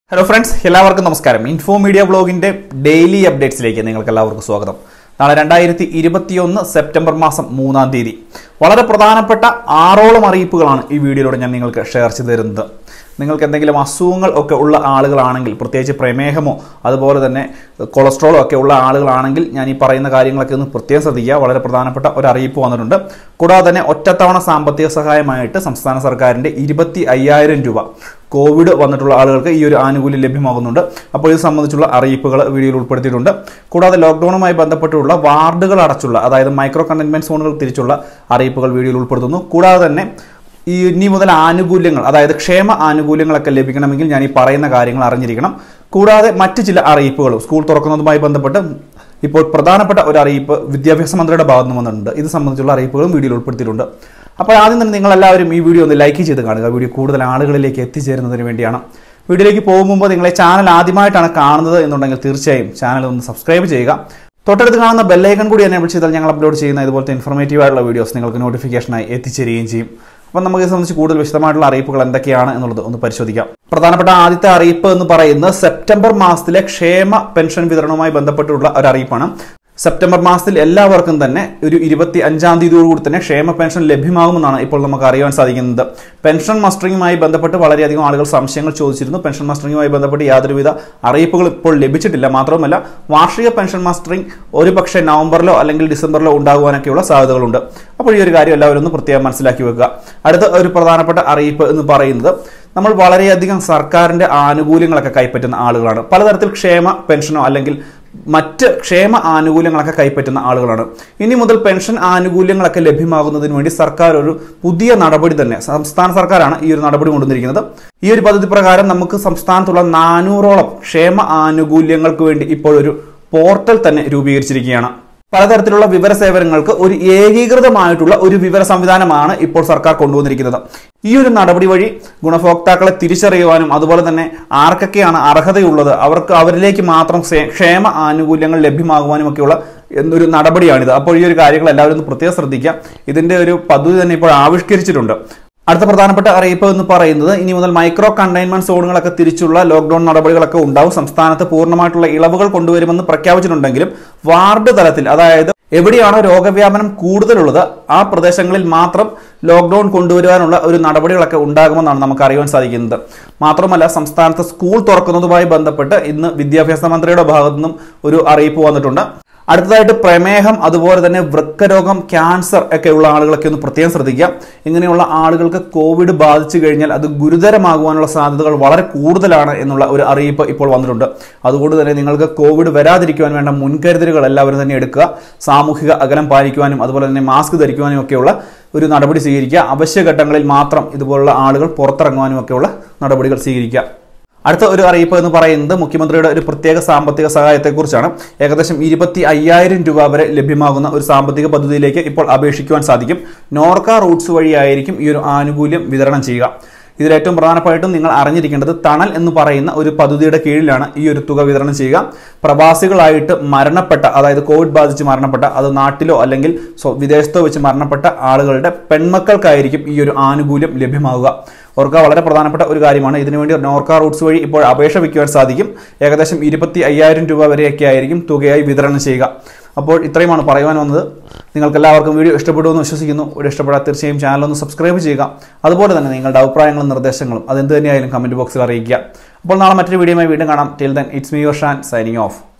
hello friends എല്ലാവർക്കും നമസ്കാരം info media ബ്ലോഗിന്റെ ഡെയിലി അപ്ഡേറ്റ്സിലേക്ക് നിങ്ങൾക്ക് എല്ലാവർക്കും സ്വാഗതം നാളെ രണ്ടായിരത്തി ഇരുപത്തിയൊന്ന് സെപ്റ്റംബർ മാസം മൂന്നാം തീയതി വളരെ പ്രധാനപ്പെട്ട ആറോളം അറിയിപ്പുകളാണ് ഈ വീഡിയോയിലൂടെ ഞാൻ നിങ്ങൾക്ക് ഷെയർ ചെയ്തു തരുന്നത് നിങ്ങൾക്ക് എന്തെങ്കിലും അസുഖങ്ങൾ ഒക്കെ ഉള്ള ആളുകളാണെങ്കിൽ പ്രത്യേകിച്ച് പ്രമേഹമോ അതുപോലെ തന്നെ കൊളസ്ട്രോളോ ഒക്കെ ഉള്ള ആളുകളാണെങ്കിൽ ഞാൻ ഈ പറയുന്ന കാര്യങ്ങളൊക്കെ ഒന്ന് പ്രത്യേകം ശ്രദ്ധിക്കുക വളരെ പ്രധാനപ്പെട്ട ഒരു അറിയിപ്പ് വന്നിട്ടുണ്ട് കൂടാതെ തന്നെ ഒറ്റത്തവണ സാമ്പത്തിക സഹായമായിട്ട് സംസ്ഥാന സർക്കാരിൻ്റെ ഇരുപത്തി അയ്യായിരം രൂപ കോവിഡ് വന്നിട്ടുള്ള ആളുകൾക്ക് ഈ ഒരു ആനുകൂല്യം ലഭ്യമാകുന്നുണ്ട് അപ്പോൾ ഇത് സംബന്ധിച്ചുള്ള അറിയിപ്പുകൾ വീഡിയോയിൽ ഉൾപ്പെടുത്തിയിട്ടുണ്ട് കൂടാതെ ലോക്ക്ഡൌണുമായി ബന്ധപ്പെട്ടുള്ള വാർഡുകൾ അടച്ചുള്ള അതായത് മൈക്രോ കണ്ടെയ്ൻമെന്റ് സോണുകൾ തിരിച്ചുള്ള അറിയിപ്പുകൾ വീഡിയോയിൽ ഉൾപ്പെടുത്തുന്നു കൂടാതെ തന്നെ ഈ ഇനി മുതൽ ആനുകൂല്യങ്ങൾ അതായത് ക്ഷേമ ആനുകൂല്യങ്ങളൊക്കെ ലഭിക്കണമെങ്കിൽ ഞാൻ ഈ പറയുന്ന കാര്യങ്ങൾ അറിഞ്ഞിരിക്കണം കൂടാതെ മറ്റ് ചില അറിയിപ്പുകളും സ്കൂൾ തുറക്കുന്നതുമായി ബന്ധപ്പെട്ട് ഇപ്പോൾ പ്രധാനപ്പെട്ട ഒരു അറിയിപ്പ് വിദ്യാഭ്യാസ മന്ത്രിയുടെ ഭാഗത്ത് നിന്ന് വന്നിട്ടുണ്ട് ഇത് സംബന്ധിച്ചുള്ള അറിയിപ്പുകളും വീഡിയോയിൽ ഉൾപ്പെടുത്തിയിട്ടുണ്ട് അപ്പോൾ ആദ്യം തന്നെ നിങ്ങൾ എല്ലാവരും ഈ വീഡിയോ ഒന്ന് ലൈക്ക് ചെയ്ത് കാണുക വീഡിയോ കൂടുതൽ ആളുകളിലേക്ക് എത്തിച്ചേരുന്നതിന് വേണ്ടിയാണ് വീഡിയോയിലേക്ക് പോകും മുമ്പ് നിങ്ങളെ ചാനൽ ആദ്യമായിട്ടാണ് കാണുന്നത് എന്നുണ്ടെങ്കിൽ തീർച്ചയായും ചാനൽ ഒന്ന് സബ്സ്ക്രൈബ് ചെയ്യുക തൊട്ടടുത്ത് കാണുന്ന ബെല്ലൈക്കൺ കൂടി എന്നെ ചെയ്താൽ ഞങ്ങൾ അപ്ലോഡ് ചെയ്യുന്ന ഇതുപോലത്തെ ഇൻഫർമേറ്റീവ് ആയിട്ടുള്ള വീഡിയോസ് നിങ്ങൾക്ക് നോട്ടിഫിക്കേഷനായി എത്തിച്ചേരുകയും ചെയ്യും അപ്പം നമുക്ക് ഇത് സംബന്ധിച്ച് കൂടുതൽ വിശദമായിട്ടുള്ള അറിയിപ്പുകൾ എന്തൊക്കെയാണ് എന്നുള്ളത് ഒന്ന് പരിശോധിക്കാം പ്രധാനപ്പെട്ട ആദ്യത്തെ അറിയിപ്പ് എന്ന് പറയുന്നത് സെപ്റ്റംബർ മാസത്തിലെ ക്ഷേമ പെൻഷൻ വിതരണവുമായി ബന്ധപ്പെട്ടുള്ള ഒരു അറിയിപ്പാണ് സെപ്റ്റംബർ മാസത്തിൽ എല്ലാവർക്കും തന്നെ ഒരു ഇരുപത്തി അഞ്ചാം തീയതിയോടുകൂടി തന്നെ ക്ഷേമ പെൻഷൻ ലഭ്യമാകുമെന്നാണ് ഇപ്പോൾ നമുക്ക് അറിയാൻ സാധിക്കുന്നത് പെൻഷൻ മസ്റ്ററിങ്ങുമായി ബന്ധപ്പെട്ട് വളരെയധികം ആളുകൾ സംശയങ്ങൾ ചോദിച്ചിരുന്നു പെൻഷൻ മസ്റ്ററിങ്ങുമായി ബന്ധപ്പെട്ട് യാതൊരുവിധ അറിയിപ്പുകൾ ഇപ്പോൾ ലഭിച്ചിട്ടില്ല മാത്രമല്ല വാർഷിക പെൻഷൻ മസ്റ്ററിംഗ് ഒരു പക്ഷേ നവംബറിലോ അല്ലെങ്കിൽ ഡിസംബറിലോ ഉണ്ടാകുവാനൊക്കെയുള്ള സാധ്യതകളുണ്ട് അപ്പോൾ ഈ ഒരു കാര്യം എല്ലാവരും ഒന്ന് പ്രത്യേകം മനസ്സിലാക്കി വെക്കുക അടുത്ത ഒരു പ്രധാനപ്പെട്ട അറിയിപ്പ് എന്ന് പറയുന്നത് നമ്മൾ വളരെയധികം സർക്കാരിന്റെ ആനുകൂല്യങ്ങളൊക്കെ കൈപ്പറ്റുന്ന ആളുകളാണ് പലതരത്തിൽ ക്ഷേമ പെൻഷനോ അല്ലെങ്കിൽ മറ്റ് ക്ഷേമ ആനുകൂല്യങ്ങളൊക്കെ കൈപ്പറ്റുന്ന ആളുകളാണ് ഇനി മുതൽ പെൻഷൻ ആനുകൂല്യങ്ങളൊക്കെ ലഭ്യമാകുന്നതിന് വേണ്ടി സർക്കാർ ഒരു പുതിയ നടപടി തന്നെ സംസ്ഥാന സർക്കാരാണ് ഈ ഒരു നടപടി കൊണ്ടുവന്നിരിക്കുന്നത് ഈ ഒരു പദ്ധതി പ്രകാരം നമുക്ക് സംസ്ഥാനത്തുള്ള നാനൂറോളം ക്ഷേമ ആനുകൂല്യങ്ങൾക്ക് വേണ്ടി ഇപ്പോൾ ഒരു പോർട്ടൽ തന്നെ രൂപീകരിച്ചിരിക്കുകയാണ് പലതരത്തിലുള്ള വിവര സേവനങ്ങൾക്ക് ഒരു ഏകീകൃതമായിട്ടുള്ള ഒരു വിവര സംവിധാനമാണ് ഇപ്പോൾ സർക്കാർ കൊണ്ടുവന്നിരിക്കുന്നത് ഈ ഒരു നടപടി വഴി ഗുണഭോക്താക്കളെ തിരിച്ചറിയുവാനും അതുപോലെ തന്നെ ആർക്കൊക്കെയാണ് അർഹതയുള്ളത് അവർക്ക് അവരിലേക്ക് മാത്രം സേ- ക്ഷേമ ആനുകൂല്യങ്ങൾ ലഭ്യമാകുവാനും ഒക്കെയുള്ള എന്നൊരു നടപടിയാണിത് അപ്പോൾ ഈ ഒരു കാര്യങ്ങൾ എല്ലാവരും ഒന്ന് പ്രത്യേകം ശ്രദ്ധിക്കുക ഇതിന്റെ ഒരു പദ്ധതി തന്നെ ഇപ്പോൾ ആവിഷ്കരിച്ചിട്ടുണ്ട് അടുത്ത പ്രധാനപ്പെട്ട അറിയിപ്പ് എന്ന് പറയുന്നത് ഇനി മുതൽ മൈക്രോ കണ്ടെയ്ൻമെന്റ് സോണുകളൊക്കെ തിരിച്ചുള്ള ലോക്ഡൌൺ നടപടികളൊക്കെ ഉണ്ടാവും സംസ്ഥാനത്ത് പൂർണ്ണമായിട്ടുള്ള ഇളവുകൾ കൊണ്ടുവരുമെന്ന് പ്രഖ്യാപിച്ചിട്ടുണ്ടെങ്കിലും വാർഡ് തലത്തിൽ അതായത് എവിടെയാണോ രോഗവ്യാപനം കൂടുതലുള്ളത് ആ പ്രദേശങ്ങളിൽ മാത്രം ലോക്ക്ഡൌൺ കൊണ്ടുവരുവാനുള്ള ഒരു നടപടികളൊക്കെ ഉണ്ടാകുമെന്നാണ് നമുക്ക് അറിയാൻ സാധിക്കുന്നത് മാത്രമല്ല സംസ്ഥാനത്ത് സ്കൂൾ തുറക്കുന്നതുമായി ബന്ധപ്പെട്ട് ഇന്ന് വിദ്യാഭ്യാസ മന്ത്രിയുടെ ഭാഗത്തു നിന്നും ഒരു അറിയിപ്പ് വന്നിട്ടുണ്ട് അടുത്തതായിട്ട് പ്രമേഹം അതുപോലെ തന്നെ വൃക്കരോഗം ക്യാൻസർ ഒക്കെ ഉള്ള ആളുകളൊക്കെ ഒന്ന് പ്രത്യേകം ശ്രദ്ധിക്കുക ഇങ്ങനെയുള്ള ആളുകൾക്ക് കോവിഡ് ബാധിച്ചു കഴിഞ്ഞാൽ അത് ഗുരുതരമാകുവാനുള്ള സാധ്യതകൾ വളരെ കൂടുതലാണ് എന്നുള്ള ഒരു അറിയിപ്പ് ഇപ്പോൾ വന്നിട്ടുണ്ട് അതുകൊണ്ട് തന്നെ നിങ്ങൾക്ക് കോവിഡ് വരാതിരിക്കുവാൻ വേണ്ട മുൻകരുതലുകൾ എല്ലാവരും തന്നെ എടുക്കുക സാമൂഹിക അകലം പാലിക്കുവാനും അതുപോലെ തന്നെ മാസ്ക് ധരിക്കുവാനും ഒക്കെയുള്ള ഒരു നടപടി സ്വീകരിക്കുക അവശ്യഘട്ടങ്ങളിൽ മാത്രം ഇതുപോലുള്ള ആളുകൾ പുറത്തിറങ്ങുവാനും ഒക്കെയുള്ള നടപടികൾ സ്വീകരിക്കുക അടുത്ത ഒരു അറിയിപ്പ് എന്ന് പറയുന്നത് മുഖ്യമന്ത്രിയുടെ ഒരു പ്രത്യേക സാമ്പത്തിക സഹായത്തെക്കുറിച്ചാണ് ഏകദേശം ഇരുപത്തി അയ്യായിരം രൂപ വരെ ലഭ്യമാകുന്ന ഒരു സാമ്പത്തിക പദ്ധതിയിലേക്ക് ഇപ്പോൾ അപേക്ഷിക്കുവാൻ സാധിക്കും നോർക്ക റൂട്ട്സ് വഴിയായിരിക്കും ഈ ഒരു ആനുകൂല്യം വിതരണം ചെയ്യുക ഇതിൽ ഏറ്റവും പ്രധാനമായിട്ടും നിങ്ങൾ അറിഞ്ഞിരിക്കേണ്ടത് തണൽ എന്ന് പറയുന്ന ഒരു പദ്ധതിയുടെ കീഴിലാണ് ഈ ഒരു തുക വിതരണം ചെയ്യുക പ്രവാസികളായിട്ട് മരണപ്പെട്ട അതായത് കോവിഡ് ബാധിച്ച് മരണപ്പെട്ട അത് നാട്ടിലോ അല്ലെങ്കിൽ സ്വ- വിദേശത്തോ വെച്ച് മരണപ്പെട്ട ആളുകളുടെ പെൺമക്കൾക്കായിരിക്കും ഈ ഒരു ആനുകൂല്യം ലഭ്യമാവുക ഓർക്ക വളരെ പ്രധാനപ്പെട്ട ഒരു കാര്യമാണ് ഇതിനുവേണ്ടി നോർക്ക റൂട്ട്സ് വഴി ഇപ്പോൾ അപേക്ഷ വയ്ക്കുവാൻ സാധിക്കും ഏകദേശം ഇരുപത്തി അയ്യായിരം രൂപ വരെയൊക്കെ ആയിരിക്കും തുകയായി വിതരണം ചെയ്യുക അപ്പോൾ ഇത്രയുമാണ് പറയുവാൻ വന്നത് നിങ്ങൾക്ക് എല്ലാവർക്കും വീഡിയോ ഇഷ്ടപ്പെടുമെന്ന് വിശ്വസിക്കുന്നു വീഡിയോ ഇഷ്ടപ്പെടാൻ തീർച്ചയായും ചാനൽ ഒന്ന് സബ്സ്ക്രൈബ് ചെയ്യുക അതുപോലെ തന്നെ നിങ്ങളുടെ അഭിപ്രായങ്ങളും നിർദ്ദേശങ്ങളും അതെന്ത് തന്നെയായാലും കമന്റ് ബോക്സിൽ അറിയിക്കുക അപ്പോൾ നാളെ മറ്റൊരു വീഡിയോയുമായി വീണ്ടും കാണാം till then it's me your Shan signing of